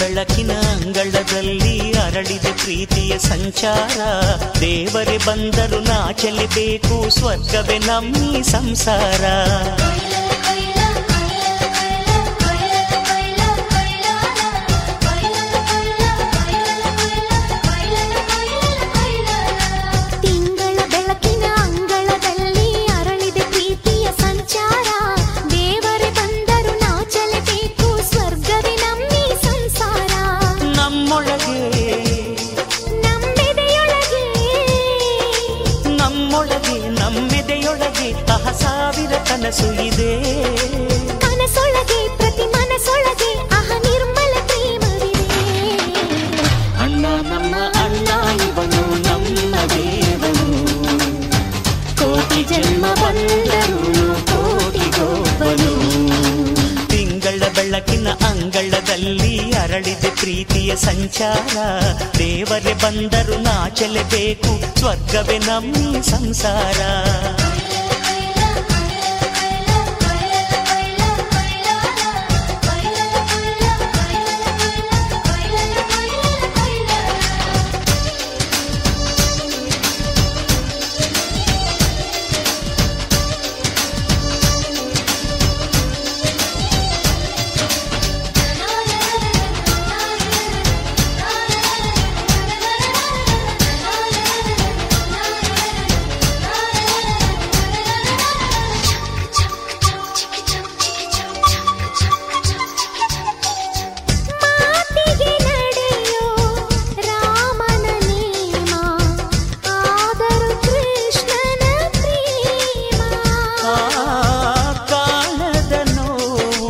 ಬೆಳಕಿನ ಅಂಗಳದಲ್ಲಿ ಅರಳಿದ ಪ್ರೀತಿಯ ಸಂಚಾರ ದೇವರೇ ಬಂದರು ನಾಚಲಿಬೇಕು ಸ್ವರ್ಗವೇ ನಮ್ಮಿ ಸಂಸಾರ ತಿಂಗಳ ಬೆಳಕಿನ ಅಂಗಳದಲ್ಲಿ ಅರಳಿದೆ ಪ್ರೀತಿಯ ಸಂಚಾರ ದೇವರೇ ಬಂದರು ನಾಚಲೇಬೇಕು ಸ್ವರ್ಗವೇ ನಮ್ಮಿ ಸಂಸಾರ ನಮ್ಮೊಳಗೆ ನಮ್ಮೆದೆಯೊಳಗೆ ನಮ್ಮೊಳಗೆ ನಮ್ಮೆದೆಯೊಳಗೆ ಅಹ ಸಾವಿರ ಕನಸು ಇದೆ ಕನಸೊಳಗೆ ಪ್ರತಿ ಮನಸೊಳಗೆ ಅಹ ನಿರ್ಮಲ ಪ್ರೇಮವಿದೆ ಅಣ್ಣ ನಮ್ಮ ಅಣ್ಣ ಇವನು ನಮ್ಮ ದೇವನು ಕೋಟಿ ಜನ್ಮ ಬಂದರು ಕೋಟಿಗೊಬ್ಬನು ತಿಂಗಳ ಬೆಳಕಿನ ಅಂಗಳದಲ್ಲಿ ಅರಳಿದ ಪ್ರೀತಿಯ ಸಂಚಾರ ದೇವರೇ ಬಂದರು ನಾಚಲೇಬೇಕು ಸ್ವರ್ಗವೇ ನಮ್ಮ ಸಂಸಾರ ಮಾತಿಗೆ ನಡೆಯೋ ರಾಮನ ನೇಮ ಆದರೂ ಕೃಷ್ಣನ ಪ್ರೇಮ ಆ ಕಾಣದ ನೋವು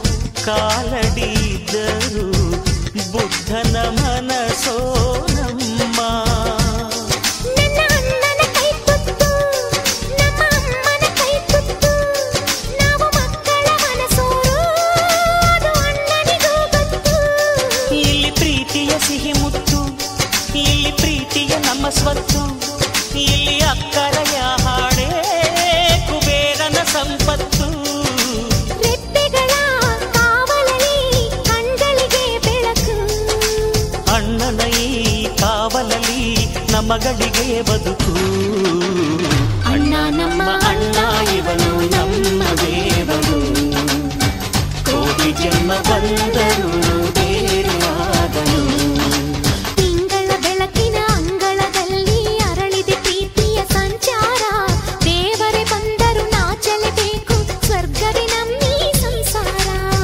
ಕಾಲಡಿದ್ದರು ಬುದ್ಧನ ಮನಸೋ ನಮ್ಮ ನನ್ನ ಅಣ್ಣನ ಕೈ ತುತ್ತು ನಮ್ಮ ಅಮ್ಮನ ಕೈ ತುತ್ತು ನಾವು ಮಕ್ಕಳ ಮನಸೋರು ಅದು ಅಣ್ಣನಿಗೂ ಗೊತ್ತು ಇಲ್ಲಿ ಪ್ರೀತಿಯ ಸಿಹಿ ಮುತ್ತು ಇಲ್ಲಿ ಪ್ರೀತಿಯ ನಮ್ಮ ಸ್ವತ್ತು ಇಲ್ಲಿ ಅಕ್ಕರೆಯ ಹಾಡೇ ಕುಬೇರನ ಸಂಪತ್ತು ರೆಪ್ಪೆಗಳ ಕಾವಲಲ್ಲಿ ಕಣ್ಗಳಿಗೆ ಬೆಳಕು ಅಣ್ಣನ ಈ ಕಾವಲಲ್ಲಿ ನಮಗಳಿಗೆ ಬದುಕು ಅಣ್ಣ ನಮ್ಮ ಅಣ್ಣ ಇವನು ನಮ್ಮ ದೇವರು ಕೋಟಿ ಜನ್ಮ ಬಂದರು ಬೇರೆಯಾದನು ತಿಂಗಳ ಬೆಳಕಿನ ಅಂಗಳದಲ್ಲಿ ಅರಳಿದೆ ಪ್ರೀತಿಯ ಸಂಚಾರ ದೇವರೇ ಬಂದರು ನಾಚಲೇಬೇಕು ಸ್ವರ್ಗವೇ ನಮ್ಮಿ ಸಂಸಾರ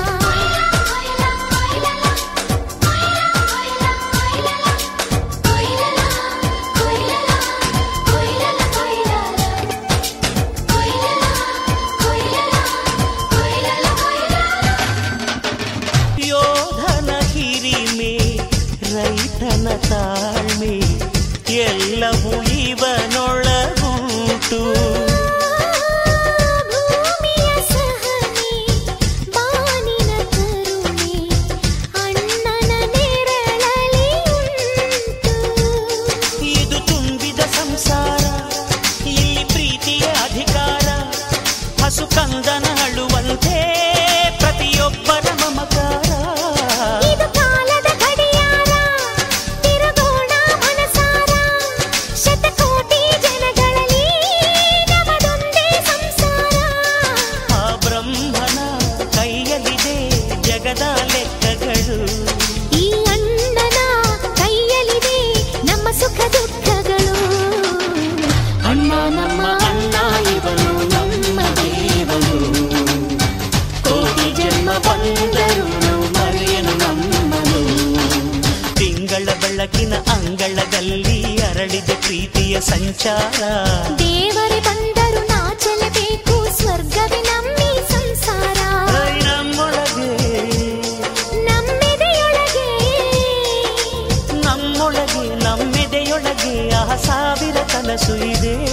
ಯೋಧನ ಹಿರಿಮೆ ರೈತನ ತಾಳ್ಮೆ ಎಲ್ಲವೂ ಇವನೊಳಗುಂಟು ಭೂಮಿಯ ಸಹನೆ ಬಾನಿನ ಕರುಣೆ ಅಣ್ಣನ ನೆರಳಲ್ಲಿ ಉಂಟು ಇದು ತುಂಬಿದ ಸಂಸಾರ ಇಲ್ಲಿ ಪ್ರೀತಿಯ ಅಧಿಕಾರ ಹಸು ಕಂದನ ಅಳುವಂತೆ ಪ್ರತಿಯೊಬ್ಬರ ಮಮಕಾರ ಇದು ಕಾಲದ ಗಡಿಯಾರ ತಿರುಗೋಣ ಮನಸಾರ ಶತಕೋಟಿ ಜನಗಳಲ್ಲಿ ನಮದೊಂದೇ ಸಂಸಾರ ಆ ಬ್ರಹ್ಮನ ಕೈಯಲ್ಲಿದೆ ಜಗದ ಲೆಕ್ಕಗಳು ಈ ಅಣ್ಣನ ಕೈಯಲ್ಲಿದೆ ನಮ್ಮ ಸುಖ ದುಃಖಗಳು ಅಣ್ಣ ನಮ್ಮ ಅಣ್ಣ ಇವನು ನಮ್ಮ ದೇವನು ಕೋಟಿ ಜನ್ಮ ಬಂದರು ಮರೆಯನು ನಮ್ಮನು ತಿಂಗಳ ಬೆಳಕಿನ ಅಂಗಳದಲ್ಲಿ ಅರಳಿದ ಪ್ರೀತಿಯ ಸಂಚಾರ ದೇವರೇ ಬಂದರು ನಾಚಲೇಬೇಕು ಸ್ವರ್ಗವೇ ನಮ್ಮಿ ಸಂಸಾರ ಐ ನಮ್ಮೊಳಗೆ ನಮ್ಮೆದೆಯೊಳಗೆ ನಮ್ಮೊಳಗೆ ನಮ್ಮೆದೆಯೊಳಗೆ ಆ ಸಾವಿರ ಕನಸು ಇದೆ